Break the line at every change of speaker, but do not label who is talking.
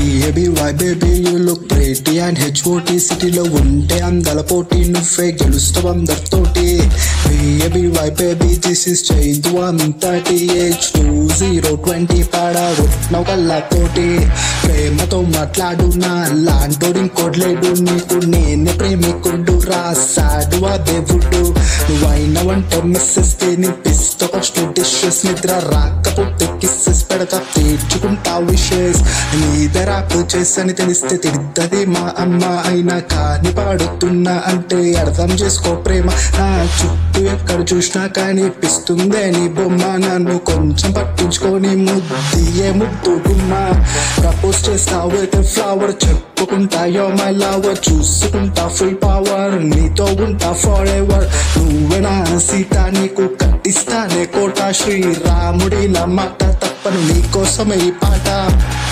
baby why baby you look pretty and hot సిటీలో ఉంటే అందల పోటీ నువ్వే గెలుస్తావు అందరితోటి baby why baby this is Chaidu అంతటి ఏజ్ టూ జీరో ట్వంటీ పాడారు నౌకల్లాతోటి ప్రేమతో మాట్లాడు నా లాంటోడు ఇంకోట్లేడు నీకు నేనే ప్రేమికుడు రాసాడు ఆ దేవుడు నువ్వైన వంట మిస్సెస్ తినిపిస్తా ఫస్ట్ డిషెస్ నిద్ర రాకపోతే కిస్సెస్ పెడతా తీర్చుకుంటా విషెస్ నీదే రాకు చేసని తెలిస్తే తిడుతుంది మా అమ్మ అయినా కాని పాడుతున్నా అంటే అర్థం చేసుకో ప్రేమ నా చుట్టూ ఎక్కడ చూసినా కనిపిస్తుందే నీ బొమ్మ నన్ను కొంచెం పట్టించుకొని ముద్దియే ముద్దు గుమ్మ ప్రపోజ్ చేస్తావు అయితే ఫ్లవర్ చెప్పుకుంటాయో మై లవర్ చూసుకుంటా ఫుల్ పవర్ నీతో ఉంటా ఫర్ ఎవర్ నువ్వే నా సీత నీకు కట్టిస్తానే కోట శ్రీరాముడి మాట తప్పను నీకోసమే ఈ పాట